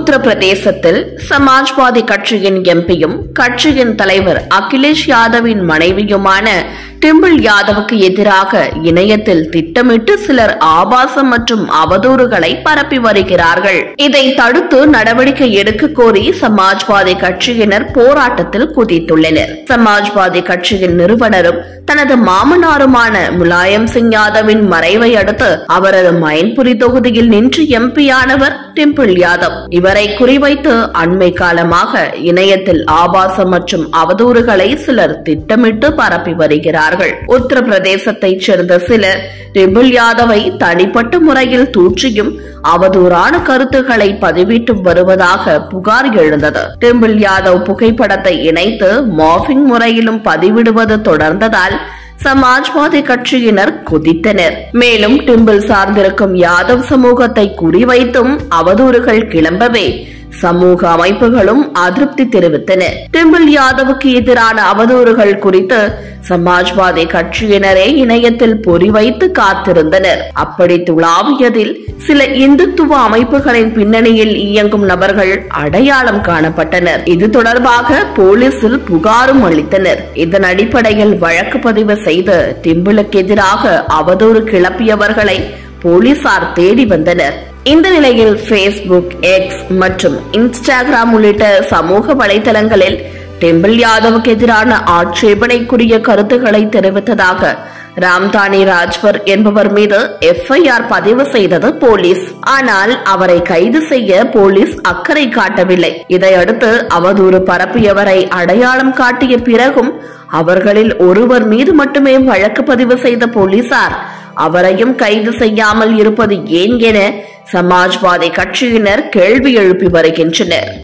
உத்தரப்பிரதேசத்தில் சமாஜ்வாதி கட்சியின் எம்பியும் கட்சியின் தலைவர் அகிலேஷ் யாதவின் மனைவியுமான டிம்பிள் யாதவுக்கு எதிராக இணையத்தில் திட்டமிட்டு சிலர் ஆபாசம் மற்றும் அவதூறுகளை பரப்பி வருகிறார்கள் இதை தடுத்து நடவடிக்கை எடுக்க கோரி சமாஜ்வாதி கட்சியினர் போராட்டத்தில் குதித்துள்ளனர் சமாஜ்வாதி கட்சியின் நிறுவனரும் தனது மாமனாருமான முலாயம் சிங் யாதவின் மறைவை அடுத்து அவரது மைன்புரி தொகுதியில் நின்று எம்பியானவர் டிம்பிள் யாதவ் இவரை குறிவைத்து அண்மை காலமாக இணையத்தில் ஆபாசம் மற்றும் அவதூறுகளை சிலர் திட்டமிட்டு பரப்பி வருகிறார்கள் உத்தரப்பிரதேசத்தைச் சேர்ந்த சிலர் டிம்பிள் யாதவை தனிப்பட்ட முறையில் தூற்றியும் அவதூறான கருத்துக்களை பதிவிட்டு வருவதாக புகார் எழுந்தது டிம்பிள் யாதவ் புகைப்படத்தை இணைத்து மார்பிங் முறையிலும் பதிவிடுவது தொடர்ந்ததால் சமாஜ்வாதி கட்சியினர் குதித்தனர் மேலும் டிம்பிள் சார்ந்திருக்கும் யாதவ் சமூகத்தை குறிவைத்தும் அவதூறுகள் கிளம்பவே சமூக அமைப்புகளும் அதிருப்தி தெரிவித்தன டிம்பிள் யாதவுக்கு எதிரான அவதூறுகள் குறித்து சமாஜ்வாதி கட்சியினரே இணையத்தில் பொறிவைத்து காத்திருந்தனர் அப்படி துளாவியதில் சில இந்துத்துவ அமைப்புகளின் பின்னணியில் இயங்கும் நபர்கள் அடையாளம் காணப்பட்டனர் இது தொடர்பாக போலீசில் புகாரும் அளித்தனர் இதன் அடிப்படையில் வழக்கு பதிவு செய்து டிம்பிளுக்கு எதிராக அவதூறு கிளப்பியவர்களை போலீசார் தேடி வந்தனர் இந்த நிலையில் ஃபேஸ்புக் எக்ஸ் மற்றும் இன்ஸ்டாகிராம் உள்ளிட்ட சமூக வலைதளங்களில் டெம்பிள் யாதவுக்கு எதிரான ஆட்சேபனைக்குரிய கருத்துக்களை தெரிவித்ததாக ராம்தானி ராஜ்பர் என்பவர் மீது எஃப்ஐஆர் பதிவு செய்தது போலீஸ் ஆனால் அவரை கைது செய்ய போலீஸ் அக்கறை காட்டவில்லை இதையடுத்து அவதூறு பரப்பியவரை அடையாளம் காட்டிய பிறகும் அவர்களில் ஒருவர் மீது மட்டுமே வழக்கு பதிவு செய்த போலீசார் அவரையும் கைது செய்யாமல் இருப்பது ஏன் என சமாஜ்வாதி கட்சியினர் கேள்வி எழுப்பி வருகின்றனர்